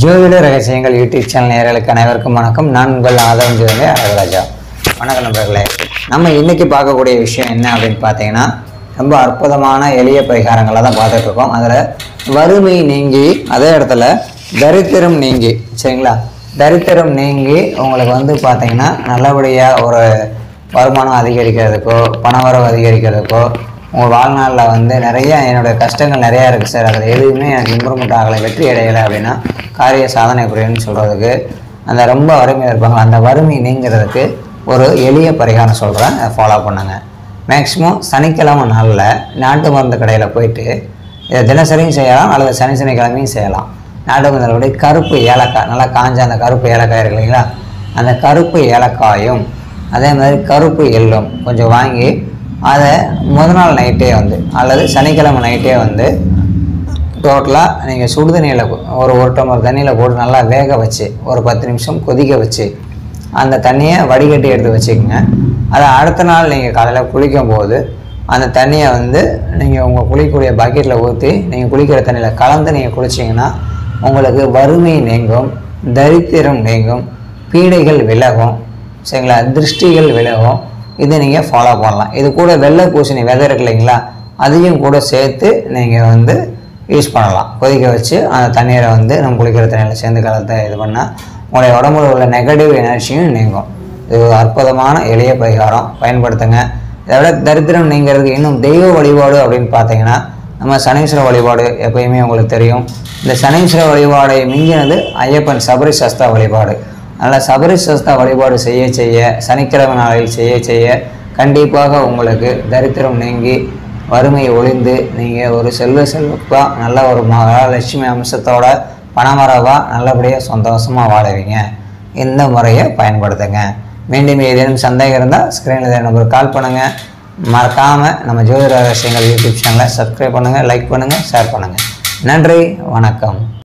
ஜோதிட ரகசியங்கள் YouTube channel நேயர்களுக்கு அனைவருக்கும் வணக்கம் நான் உங்கள் ஆதவன் ஜோதிட அழகராஜா வணக்கம் நண்பர்களே நம்ம இன்னைக்கு பார்க்கக்கூடிய விஷயம் என்ன அப்படின்னு பார்த்தீங்கன்னா ரொம்ப அற்புதமான எளிய பரிகாரங்களை தான் பார்த்துட்டு இருக்கோம் அதில் வறுமை நீங்கி அதே இடத்துல தரித்திரம் நீங்கி சரிங்களா தரித்திரம் நீங்கி உங்களுக்கு வந்து பார்த்தீங்கன்னா நல்லபடியாக ஒரு வருமானம் அதிகரிக்கிறதுக்கோ பணவரவு அதிகரிக்கிறதுக்கோ உங்கள் வாழ்நாளில் வந்து நிறைய என்னுடைய கஷ்டங்கள் நிறையா இருக்குது சார் அதில் எதுவுமே எனக்கு இம்ப்ரூவ்மெண்ட் ஆகலை வெற்றி அடையலை அப்படின்னா காரிய சாதனை புரியணும்னு சொல்கிறதுக்கு அந்த ரொம்ப வறுமையில் இருப்பாங்க அந்த வறுமை நீங்கிறதுக்கு ஒரு எளிய பரிகாரம் சொல்கிறேன் அதை ஃபாலோ பண்ணுங்க மேக்ஸிமம் சனிக்கிழமை நாளில் நாட்டு மருந்து கடையில் போயிட்டு இதை தினசரியும் செய்யலாம் அல்லது சனி சனிக்கிழமையும் செய்யலாம் நாட்டு மருந்துடைய கருப்பு ஏலக்காய் நல்லா காஞ்ச அந்த கருப்பு ஏலக்காய் இருக்கு இல்லைங்களா அந்த கருப்பு ஏலக்காயும் அதே மாதிரி கருப்பு எள்ளும் கொஞ்சம் வாங்கி அதை முத நாள் நைட்டே வந்து அல்லது சனிக்கிழமை நைட்டே வந்து டோட்டலாக நீங்கள் சுடுதண்ணியில் ஒரு ஒரு டம்ளர் தண்ணியில் போட்டு நல்லா வேக வச்சு ஒரு பத்து நிமிஷம் கொதிக்க வச்சு அந்த தண்ணியை வடிகட்டி எடுத்து வச்சுக்கோங்க அதை அடுத்த நாள் நீங்கள் காலையில் குளிக்கும் போது அந்த தண்ணியை வந்து நீங்கள் உங்கள் குளிக்கக்கூடிய பக்கெட்டில் ஊற்றி நீங்கள் குளிக்கிற தண்ணியில் கலந்து நீங்கள் குளிச்சிங்கன்னா உங்களுக்கு வறுமை நீங்கும் தரித்திரம் நீங்கும் பீடைகள் விலகும் சரிங்களா திருஷ்டிகள் விலகும் இதை நீங்கள் ஃபாலோ பண்ணலாம் இது கூட வெள்ளை பூசணி விதை இருக்கு இல்லைங்களா அதையும் கூட சேர்த்து நீங்கள் வந்து யூஸ் பண்ணலாம் கொதிக்க வச்சு அந்த தண்ணீரை வந்து நம்ம குளிக்கிற தண்ணியில் சேர்ந்து கலந்து இது பண்ணால் உங்களுடைய உடம்புல உள்ள நெகட்டிவ் எனர்ஜியும் நீங்கும் இது ஒரு அற்புதமான எளிய பரிகாரம் பயன்படுத்துங்க இதை விட தரித்திரம் நீங்கிறதுக்கு இன்னும் தெய்வ வழிபாடு அப்படின்னு பார்த்தீங்கன்னா நம்ம சனீஸ்வர வழிபாடு எப்பயுமே உங்களுக்கு தெரியும் இந்த சனீஸ்வர வழிபாடை மிஞ்சினது ஐயப்பன் சபரி சஸ்தா வழிபாடு அதனால் சபரி சஸ்தா வழிபாடு செய்ய செய்ய சனிக்கிழமை நாளில் செய்ய செய்ய கண்டிப்பாக உங்களுக்கு தரித்திரம் நீங்கி வறுமை ஒளிந்து நீங்கள் ஒரு செல்வ செல்வப்பாக நல்ல ஒரு மகாலட்சுமி அம்சத்தோட பணமரவாக நல்லபடியாக சந்தோஷமாக வாழுவீங்க இந்த முறையை பயன்படுத்துங்க மீண்டும் ஏதேனும் சந்தேகம் இருந்தால் ஸ்க்ரீனில் நம்பருக்கு கால் பண்ணுங்கள் மறக்காமல் நம்ம ஜோதிட ரகசியங்கள் யூடியூப் சேனலை சப்ஸ்கிரைப் பண்ணுங்கள் லைக் பண்ணுங்கள் ஷேர் பண்ணுங்கள் நன்றி வணக்கம்